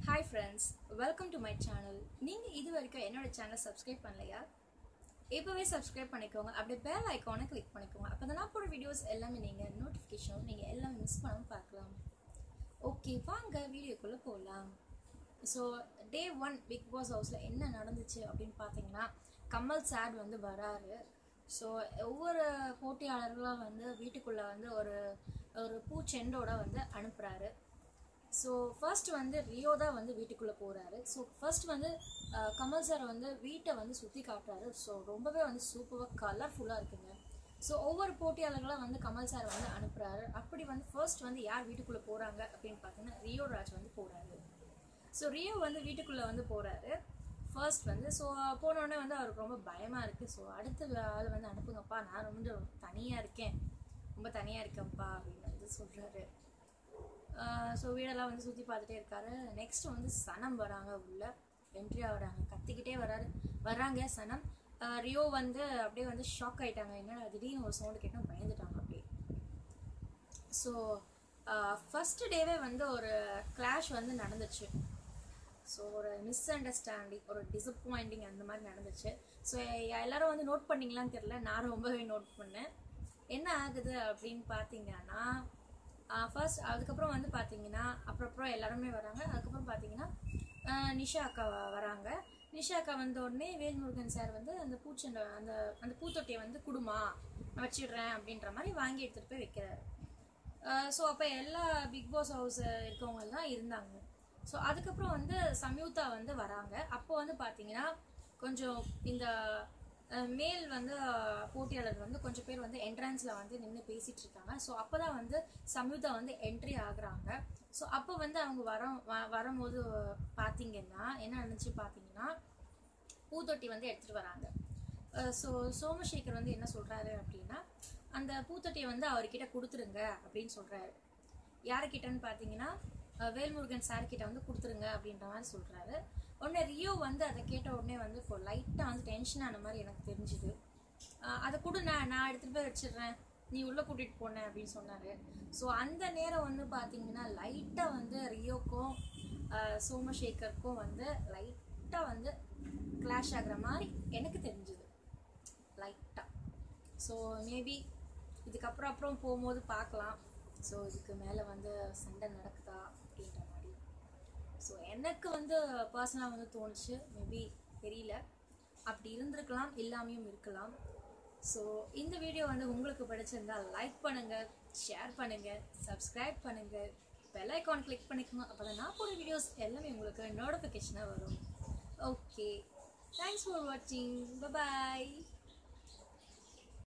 hi friends welcome to my channel நீங்கள் இது வரைக்கும் என்னோட சேனலை சப்ஸ்கிரைப் பண்ணலையா இப்போவே சப்ஸ்கிரைப் பண்ணிக்கோங்க அப்படியே பெல் ஐக்கானை கிளிக் பண்ணிக்கோங்க அப்போ தான் நான் போடுற வீடியோஸ் எல்லாமே நீங்கள் நோட்டிஃபிகேஷன் நீங்கள் எல்லாமே மிஸ் பண்ணாமல் பார்க்கலாம் ஓகே வாங்க வீடியோக்குள்ளே போகலாம் so day one Bigg Boss ஹவுஸில் என்ன நடந்துச்சு அப்படின்னு பார்த்தீங்கன்னா கமல் சார் வந்து வராரு ஸோ ஒவ்வொரு போட்டியாளர்களாக வந்து வீட்டுக்குள்ளே வந்து ஒரு ஒரு பூச்செண்டோட வந்து அனுப்புகிறாரு ஸோ ஃபர்ஸ்ட் வந்து ரியோ தான் வந்து வீட்டுக்குள்ளே போகிறாரு ஸோ ஃபர்ஸ்ட் வந்து அஹ், கமல் சார் வந்து வீட்டை வந்து சுற்றி காட்டுறாரு ஸோ ரொம்பவே வந்து சூப்பராக கலர்ஃபுல்லாக இருக்குங்க ஸோ ஒவ்வொரு போட்டியாளர்களாக வந்து கமல் சார் வந்து அனுப்புகிறாரு அப்படி வந்து ஃபர்ஸ்ட் வந்து யார் வீட்டுக்குள்ளே போகிறாங்க அப்படின்னு பார்த்தீங்கன்னா ரியோ ராஜ் வந்து போகிறாரு ஸோ ரியோ வந்து வீட்டுக்குள்ளே வந்து போகிறாரு ஃபர்ஸ்ட் வந்து ஸோ போனோடனே வந்து அவருக்கு ரொம்ப பயமாக இருக்குது ஸோ அடுத்த ஆள் வந்து அனுப்புங்கப்பா நான் ரொம்ப தனியாக இருக்கேன் ரொம்ப தனியாக இருக்கேன்ப்பா அப்படின்னு வந்து சொல்கிறாரு ஸோ வீடெல்லாம் வந்து சுற்றி பார்த்துட்டே இருக்காரு நெக்ஸ்ட் வந்து சனம் வராங்க உள்ள என்ட்ரி ஆகுறாங்க கத்திக்கிட்டே வராரு வர்றாங்க சனம் ஆஹ் ரியோ வந்து அப்படியே வந்து ஷாக் ஆயிட்டாங்க என்னடா திடீர்னு ஒரு சவுண்டு கேட்டால் பயந்துட்டாங்க அப்படியே ஸோ ஃபஸ்ட்டு டேவே வந்து ஒரு கிளாஷ் வந்து நடந்துச்சு ஸோ ஒரு மிஸ் அண்டர்ஸ்டாண்டிங் ஒரு டிசப்பாயிண்டிங் அந்த மாதிரி நடந்துச்சு ஸோ எல்லாரும் வந்து நோட் பண்ணீங்களான்னு தெரியல நான் ரொம்பவே நோட் பண்ணேன் என்ன ஆகுது அப்படின்னு பார்த்தீங்கன்னா ஃபர்ஸ்ட் அதுக்கப்புறம் வந்து பார்த்தீங்கன்னா அப்புறம் அப்புறம் எல்லாருமே வராங்க அதுக்கப்புறம் பார்த்தீங்கன்னா ஆஹ் நிஷா அக்கா வ- வராங்க நிஷா அக்கா வந்த உடனே வேல்முருகன் சார் வந்து அந்த பூச்செண்டை அந்த அந்த பூத்தொட்டியை வந்து குடுமா நான் வச்சிடுறேன் அப்படின்ற மாதிரி வாங்கி எடுத்துகிட்டு போய் வைக்கிறாரு ஸோ அப்போ எல்லா பிக் பாஸ் ஹவுஸ் இருக்கவங்க எல்லாம் இருந்தாங்க ஸோ அதுக்கப்புறம் வந்து சம்யுக்தா வந்து வராங்க அப்போ வந்து பார்த்தீங்கன்னா கொஞ்சம் இந்த அஹ், மேல் வந்து அஹ், போட்டியாளர் வந்து கொஞ்சம் பேர் வந்து என்ட்ரன்ஸில் வந்து நின்று பேசிட்டு இருக்காங்க ஸோ அப்போ தான் வந்து சம்யுக்தா வந்து என்ட்ரி ஆகுறாங்க ஸோ அப்போ வந்து அவங்க வர வ- வரும்போது பார்த்தீங்கன்னா என்ன நடந்துச்சு பார்த்தீங்கன்னா பூத்தொட்டி வந்து எடுத்துகிட்டு வராங்க ஸோ சோமசேகர் வந்து என்ன சொல்கிறாரு அப்படின்னா அந்த பூத்தொட்டியை வந்து அவர்கிட்ட கொடுத்துருங்க அப்படின்னு சொல்கிறாரு யாருக்கிட்டன்னு பார்த்தீங்கன்னா அஹ், வேல்முருகன் சார் கிட்ட வந்து கொடுத்துருங்க அப்படின்ற மாதிரி சொல்கிறாரு உடனே ரியோ வந்து அதை கேட்ட உடனே வந்து இப்போ லைட்டாக வந்து டென்ஷன் ஆன மாதிரி எனக்கு தெரிஞ்சுது அஹ், அதை கொடு நான் நான் எடுத்துகிட்டு போய் வச்சிடுறேன் நீ உள்ளே கூட்டிகிட்டு போனேன் அப்படின்னு சொன்னார் ஸோ அந்த நேரம் வந்து பார்த்தீங்கன்னா லைட்டாக வந்து ரியோக்கும் அஹ், சோமசேகருக்கும் வந்து லைட்டாக வந்து கிளாஷ் ஆகுற மாதிரி எனக்கு தெரிஞ்சுது லைட்டாக ஸோ மேபி இதுக்கப்புறம் அப்புறம் போகும்போது பார்க்கலாம் ஸோ இதுக்கு மேலே வந்து சண்டை நடக்குதா அப்படின்ற மாதிரி ஸோ எனக்கு வந்து பர்சனலாக வந்து தோணுச்சு மேபி தெரியல அப்படி இருந்திருக்கலாம் இல்லாமையும் இருக்கலாம் ஸோ இந்த வீடியோ வந்து உங்களுக்கு பிடிச்சிருந்தா லைக் பண்ணுங்கள் ஷேர் பண்ணுங்கள் சப்ஸ்கிரைப் பண்ணுங்கள் பெல் ஐக்கான் கிளிக் பண்ணிக்கோங்க அப்போ தான் நான் போடுற வீடியோஸ் எல்லாமே உங்களுக்கு நோட்டிஃபிகேஷனாக வரும் ஓகே தேங்க்ஸ் ஃபார் வாட்சிங் பபாய்